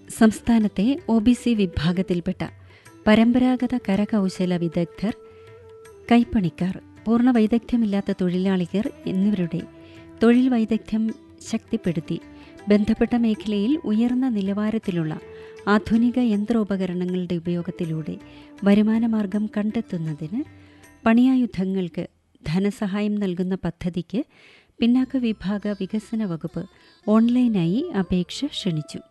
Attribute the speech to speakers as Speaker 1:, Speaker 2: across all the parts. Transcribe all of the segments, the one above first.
Speaker 1: സംസ്ഥാനത്തെ O B C വിഭാഗത്തിൽപ്പെട്ട പരമ്പരാഗത കരകൗശല വിദഗ്ധർ കൈപ്പണിക്കാർ പൂർണ്ണ വൈദഗ്ധ്യമില്ലാത്ത തൊഴിലാളികർ എന്നിവരുടെ തൊഴിൽ വൈദഗ്ധ്യം ശക്തിപ്പെടുത്തി ബന്ധപ്പെട്ട മേഖലയിൽ ഉയർന്ന നിലവാരത്തിലുള്ള ആധുനിക യന്ത്രോപകരണങ്ങളുടെ ഉപയോഗത്തിലൂടെ വരുമാനമാർഗം കണ്ടെത്തുന്നതിന് പണിയായുധങ്ങൾക്ക് ധനസഹായം നൽകുന്ന പദ്ധതിക്ക് പിന്നാക്ക വിഭാഗ വികസന വകുപ്പ് ഓൺലൈനായി അപേക്ഷ ക്ഷണിച്ചു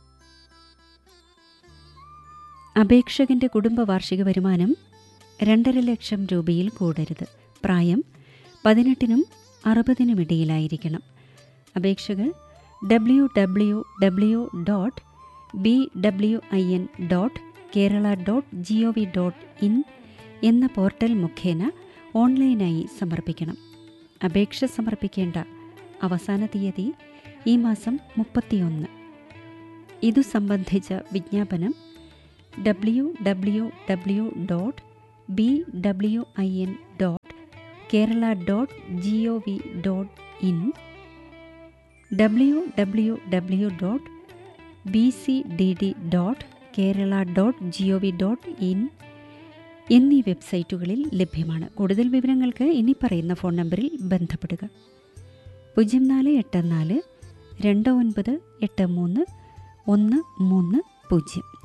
Speaker 1: അപേക്ഷകന്റെ കുടുംബ വാർഷിക വരുമാനം രണ്ടര ലക്ഷം രൂപയിൽ കൂടരുത് പ്രായം പതിനെട്ടിനും അറുപതിനുമിടയിലായിരിക്കണം അപേക്ഷകൾ W W W dot B W I N dot Kerala dot G O V dot in എന്ന പോർട്ടൽ മുഖേന ഓൺലൈനായി സമർപ്പിക്കണം അപേക്ഷ സമർപ്പിക്കേണ്ട അവസാന തീയതി ഈ മാസം മുപ്പത്തിയൊന്ന് ഇതു സംബന്ധിച്ച വിജ്ഞാപനം W W W dot B W I N dot Kerala dot G O V dot in W W W dot B C D D dot Kerala dot G O V dot in എന്നീ വെബ്സൈറ്റുകളിൽ ലഭ്യമാണ് കൂടുതൽ വിവരങ്ങൾക്ക് ഇനി പറയുന്ന ഫോൺ നമ്പറിൽ ബന്ധപ്പെടുക പൂജ്യം നാല് എട്ട് നാല് രണ്ട് ഒൻപത് എട്ട് മൂന്ന് ഒന്ന് മൂന്ന് പൂജ്യം